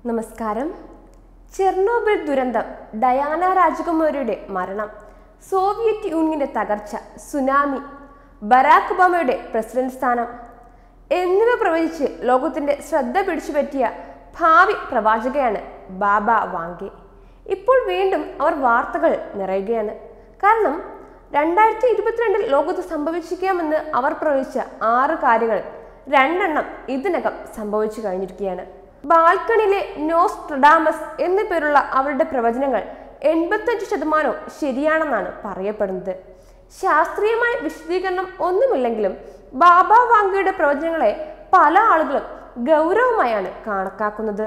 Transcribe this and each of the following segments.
നമസ്കാരം ചെർണോബിൾ ദുരന്തം ഡയാന രാജകുമാരിയുടെ മരണം സോവിയറ്റ് യൂണിയന്റെ തകർച്ച സുനാമി ബരാക് ഒബാമയുടെ പ്രസിഡന്റ് സ്ഥാനം എന്നിവ പ്രവചിച്ച് ലോകത്തിന്റെ ശ്രദ്ധ പിടിച്ചുപറ്റിയ ഭാവി പ്രവാചകയാണ് ബാബ വാങ്കെ ഇപ്പോൾ വീണ്ടും അവർ വാർത്തകൾ നിറയുകയാണ് കാരണം രണ്ടായിരത്തി ഇരുപത്തിരണ്ടിൽ ലോകത്ത് സംഭവിച്ചിരിക്കാമെന്ന് അവർ പ്രവചിച്ച ആറ് കാര്യങ്ങൾ രണ്ടെണ്ണം ഇതിനകം സംഭവിച്ചു കഴിഞ്ഞിരിക്കുകയാണ് ബാൽക്കണിയിലെ നോസ്ട്രഡാമസ് എന്നു പേരുള്ള അവരുടെ പ്രവചനങ്ങൾ എൺപത്തഞ്ച് ശതമാനവും ശരിയാണെന്നാണ് പറയപ്പെടുന്നത് ശാസ്ത്രീയമായ വിശദീകരണം ഒന്നുമില്ലെങ്കിലും ബാബ വാങ്കയുടെ പ്രവചനങ്ങളെ പല ആളുകളും ഗൗരവമായാണ് കണക്കാക്കുന്നത്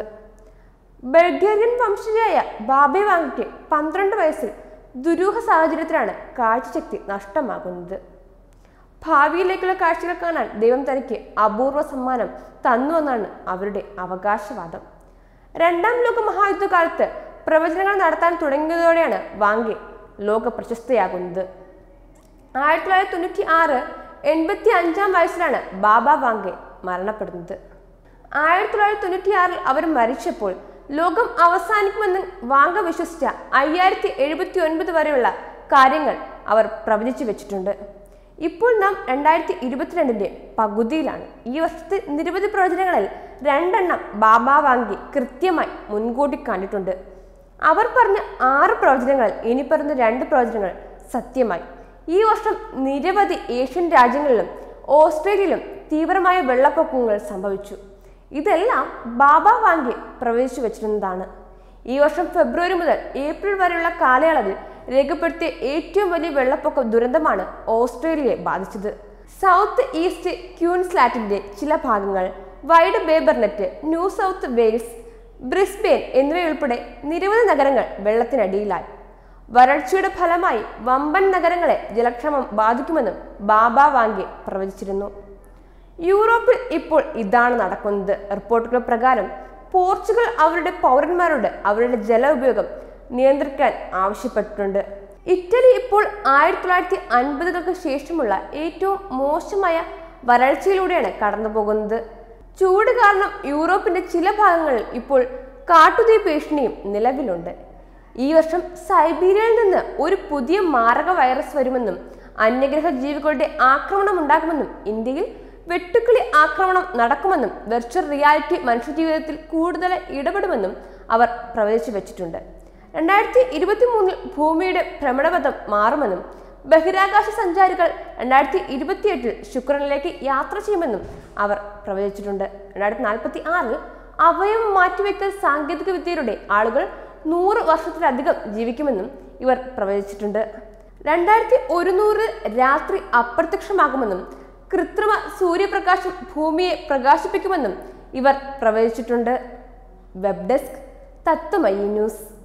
ബൾഗേറിയൻ വംശജയായ ബാബെ വാങ്കയ്ക്ക് പന്ത്രണ്ട് വയസ്സിൽ ദുരൂഹ സാഹചര്യത്തിലാണ് കാഴ്ചശക്തി നഷ്ടമാകുന്നത് ഭാവിയിലേക്കുള്ള കാഴ്ചകൾ കാണാൻ ദൈവം തനിക്ക് അപൂർവ സമ്മാനം തന്നുവെന്നാണ് അവരുടെ അവകാശവാദം രണ്ടാം ലോക മഹായുദ്ധകാലത്ത് പ്രവചനങ്ങൾ നടത്താൻ തുടങ്ങിയതോടെയാണ് വാങ്കെ ലോക പ്രശസ്തയാകുന്നത് ആയിരത്തി തൊള്ളായിരത്തി തൊണ്ണൂറ്റി ആറ് എൺപത്തി അഞ്ചാം വയസ്സിലാണ് ബാബ വാങ്കെ മരണപ്പെടുന്നത് ആയിരത്തി തൊള്ളായിരത്തി തൊണ്ണൂറ്റി ആറിൽ അവർ മരിച്ചപ്പോൾ ലോകം അവസാനിക്കുമെന്ന് വാങ്ക വിശ്വസിച്ച അയ്യായിരത്തി എഴുപത്തി ഒൻപത് വരെയുള്ള കാര്യങ്ങൾ അവർ പ്രവചിച്ചു വെച്ചിട്ടുണ്ട് ഇപ്പോൾ നാം രണ്ടായിരത്തി ഇരുപത്തിരണ്ടിന്റെ പകുതിയിലാണ് ഈ വർഷത്തെ നിരവധി പ്രവചനങ്ങളിൽ രണ്ടെണ്ണം ബാബ വാങ്കി കൃത്യമായി മുൻകൂട്ടി കണ്ടിട്ടുണ്ട് അവർ പറഞ്ഞ ആറ് പ്രവചനങ്ങൾ ഇനി പറഞ്ഞ രണ്ട് പ്രവചനങ്ങൾ സത്യമായി ഈ വർഷം നിരവധി ഏഷ്യൻ രാജ്യങ്ങളിലും ഓസ്ട്രേലിയയിലും തീവ്രമായ വെള്ളപ്പൊക്കങ്ങൾ സംഭവിച്ചു ഇതെല്ലാം ബാബ വാങ്കി പ്രവചിച്ചു വെച്ചിരുന്നതാണ് ഈ വർഷം ഫെബ്രുവരി മുതൽ ഏപ്രിൽ വരെയുള്ള കാലയളവിൽ രേഖപ്പെടുത്തിയ ഏറ്റവും വലിയ വെള്ളപ്പൊക്ക ദുരന്തമാണ് ഓസ്ട്രേലിയയെ ബാധിച്ചത് സൗത്ത് ഈസ്റ്റ് ക്യൂൻസ്ലാറ്റിന്റെ ചില ഭാഗങ്ങൾ Wide Bay Burnett New South Wales Brisbane എന്നിവയുൾപ്പെടെ നിരവധി നഗരങ്ങൾ വെള്ളത്തിനടിയിലായി വരൾച്ചയുടെ ഫലമായി വമ്പൻ നഗരങ്ങളെ ജലക്ഷാമം ബാധിക്കുമെന്നും ബാബ വാങ്കെ പ്രവചിച്ചിരുന്നു യൂറോപ്പിൽ ഇപ്പോൾ ഇതാണ് നടക്കുന്നത് റിപ്പോർട്ടുകൾ പ്രകാരം പോർച്ചുഗൽ അവരുടെ പൗരന്മാരോട് അവരുടെ ജല ഉപയോഗം നിയന്ത്രിക്കാൻ ആവശ്യപ്പെട്ടിട്ടുണ്ട് ഇറ്റലി ഇപ്പോൾ ആയിരത്തി തൊള്ളായിരത്തി അൻപതുകൾക്ക് ശേഷമുള്ള ഏറ്റവും മോശമായ വരൾച്ചയിലൂടെയാണ് കടന്നു പോകുന്നത് ചൂട് കാരണം യൂറോപ്പിന്റെ ചില ഭാഗങ്ങളിൽ ഇപ്പോൾ കാട്ടുതീ ഭീഷണിയും നിലവിലുണ്ട് ഈ വർഷം സൈബീരിയയിൽ നിന്ന് ഒരു പുതിയ മാരക വൈറസ് വരുമെന്നും അന്യഗ്രഹ ജീവികളുടെ ആക്രമണം ഉണ്ടാകുമെന്നും ഇന്ത്യയിൽ വെട്ടുക്കിളി ആക്രമണം നടക്കുമെന്നും വെർച്വൽ റിയാലിറ്റി മനുഷ്യജീവിതത്തിൽ കൂടുതൽ ഇടപെടുമെന്നും അവർ പ്രവചിച്ചു വെച്ചിട്ടുണ്ട് രണ്ടായിരത്തി ഇരുപത്തി മൂന്നിൽ ഭൂമിയുടെ ഭ്രമണപഥം മാറുമെന്നും ബഹിരാകാശ സഞ്ചാരികൾ രണ്ടായിരത്തി ഇരുപത്തിയെട്ടിൽ ശുക്രനിലേക്ക് യാത്ര ചെയ്യുമെന്നും അവർ പ്രവചിച്ചിട്ടുണ്ട് രണ്ടായിരത്തി നാൽപ്പത്തി ആറിൽ അവയവം മാറ്റിവെക്കൽ സാങ്കേതിക വിദ്യയിലൂടെ ആളുകൾ നൂറ് വർഷത്തിലധികം ജീവിക്കുമെന്നും ഇവർ പ്രവചിച്ചിട്ടുണ്ട് രണ്ടായിരത്തി ഒരുന്നൂറ് രാത്രി അപ്രത്യക്ഷമാകുമെന്നും കൃത്രിമ സൂര്യപ്രകാശം ഭൂമിയെ പ്രകാശിപ്പിക്കുമെന്നും ഇവർ പ്രവചിച്ചിട്ടുണ്ട് വെബ് ഡെസ്ക് തത്വമയി ന്യൂസ്